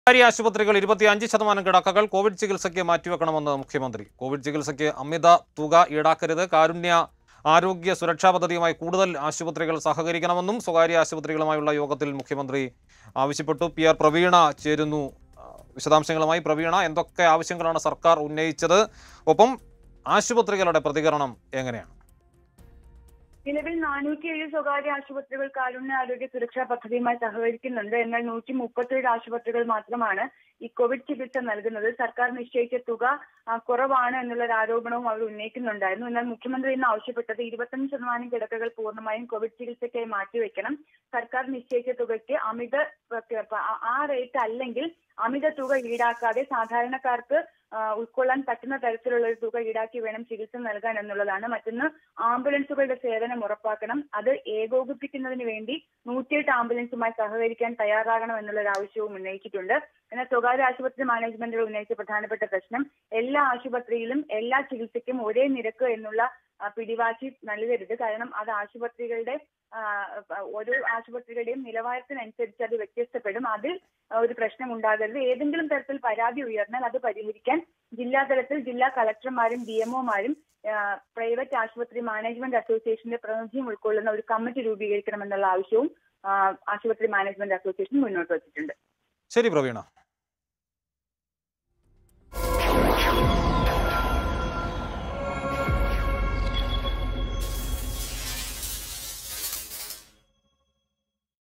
സ്വകാര്യ ആശുപത്രികൾ ഇരുപത്തിയഞ്ച് ശതമാനം കിടക്കകൾ കോവിഡ് ചികിത്സയ്ക്ക് മാറ്റിവെക്കണമെന്ന് മുഖ്യമന്ത്രി കോവിഡ് ചികിത്സയ്ക്ക് അമിത തുക ഈടാക്കരുത് കാരുണ്യ ആരോഗ്യ സുരക്ഷാ പദ്ധതിയുമായി കൂടുതൽ ആശുപത്രികൾ സഹകരിക്കണമെന്നും സ്വകാര്യ ആശുപത്രികളുമായുള്ള യോഗത്തിൽ മുഖ്യമന്ത്രി ആവശ്യപ്പെട്ടു പി ആർ പ്രവീണ ചേരുന്നു ആ, വിശദാംശങ്ങളുമായി പ്രവീണ എന്തൊക്കെ ആവശ്യങ്ങളാണ് സർക്കാർ ഉന്നയിച്ചത് ഒപ്പം ആശുപത്രികളുടെ പ്രതികരണം എങ്ങനെയാണ് നിലവിൽ നാനൂറ്റിയേഴ് സ്വകാര്യ ആശുപത്രികൾ കാരുണ്യ ആരോഗ്യ സുരക്ഷാ പദ്ധതിയുമായി സഹകരിക്കുന്നുണ്ട് എന്നാൽ നൂറ്റി മുപ്പത്തിയേഴ് ആശുപത്രികൾ മാത്രമാണ് ഈ കോവിഡ് ചികിത്സ നൽകുന്നത് സർക്കാർ നിശ്ചയിച്ച തുക ആ, കുറവാണ് എന്നുള്ള ഒരു ആരോപണവും അവർ ഉന്നയിക്കുന്നുണ്ടായിരുന്നു എന്നാൽ മുഖ്യമന്ത്രി ഇന്ന് ആവശ്യപ്പെട്ടത് ഇരുപത്തഞ്ച് ശതമാനം കിടക്കകൾ പൂർണ്ണമായും കോവിഡ് ചികിത്സയ്ക്കായി മാറ്റിവെക്കണം സർക്കാർ നിശ്ചയിച്ച തുകയ്ക്ക് അമിത ആ- ആ റേറ്റ് അല്ലെങ്കിൽ അമിത തുക ഈടാക്കാതെ സാധാരണക്കാർക്ക് ആ, ഉൾക്കൊള്ളാൻ പറ്റുന്ന തരത്തിലുള്ള ഒരു തുക ഈടാക്കി വേണം ചികിത്സ നൽകാൻ എന്നുള്ളതാണ് മറ്റൊന്ന് ആംബുലൻസുകളുടെ സേവനം ഉറപ്പാക്കണം അത് ഏകോപിപ്പിക്കുന്നതിന് വേണ്ടി നൂറ്റിയെട്ട് ആംബുലൻസുമായി സഹകരിക്കാൻ തയ്യാറാകണം എന്നുള്ള ഒരു ആവശ്യവും ഉന്നയിച്ചിട്ടുണ്ട് എന്നാൽ സ്വകാര്യ ആശുപത്രി മാനേജ്മെന്റുകൾ ഉന്നയിച്ച പ്രധാനപ്പെട്ട പ്രശ്നം എല്ലാ ആശുപത്രിയിലും എല്ലാ ചികിത്സയ്ക്കും ഒരേ നിരക്ക് എന്നുള്ള ആ, പിടിവാശി നൽകരുത് കാരണം അത് ആശുപത്രികളുടെ ആ, ഓരോ ആശുപത്രികളുടെയും നിലവാരത്തിനനുസരിച്ച് അത് വ്യത്യസ്തപ്പെടും അതിൽ ഒരു പ്രശ്നം ഉണ്ടാകരുത് ഏതെങ്കിലും തരത്തിൽ പരാതി ഉയർന്നാൽ അത് പരിഹരിക്കാൻ ജില്ലാ തലത്തിൽ ജില്ലാ കളക്ടർമാരും ഡി എംഒമാരും പ്രൈവറ്റ് ആശുപത്രി മാനേജ്മെന്റ് അസോസിയേഷന്റെ പ്രതിനിധിയും ഉൾക്കൊള്ളുന്ന ഒരു കമ്മിറ്റി രൂപീകരിക്കണമെന്നുള്ള ആവശ്യവും ആ, ആശുപത്രി മാനേജ്മെന്റ് അസോസിയേഷൻ മുന്നോട്ട് വച്ചിട്ടുണ്ട് ശരി പ്രവീണ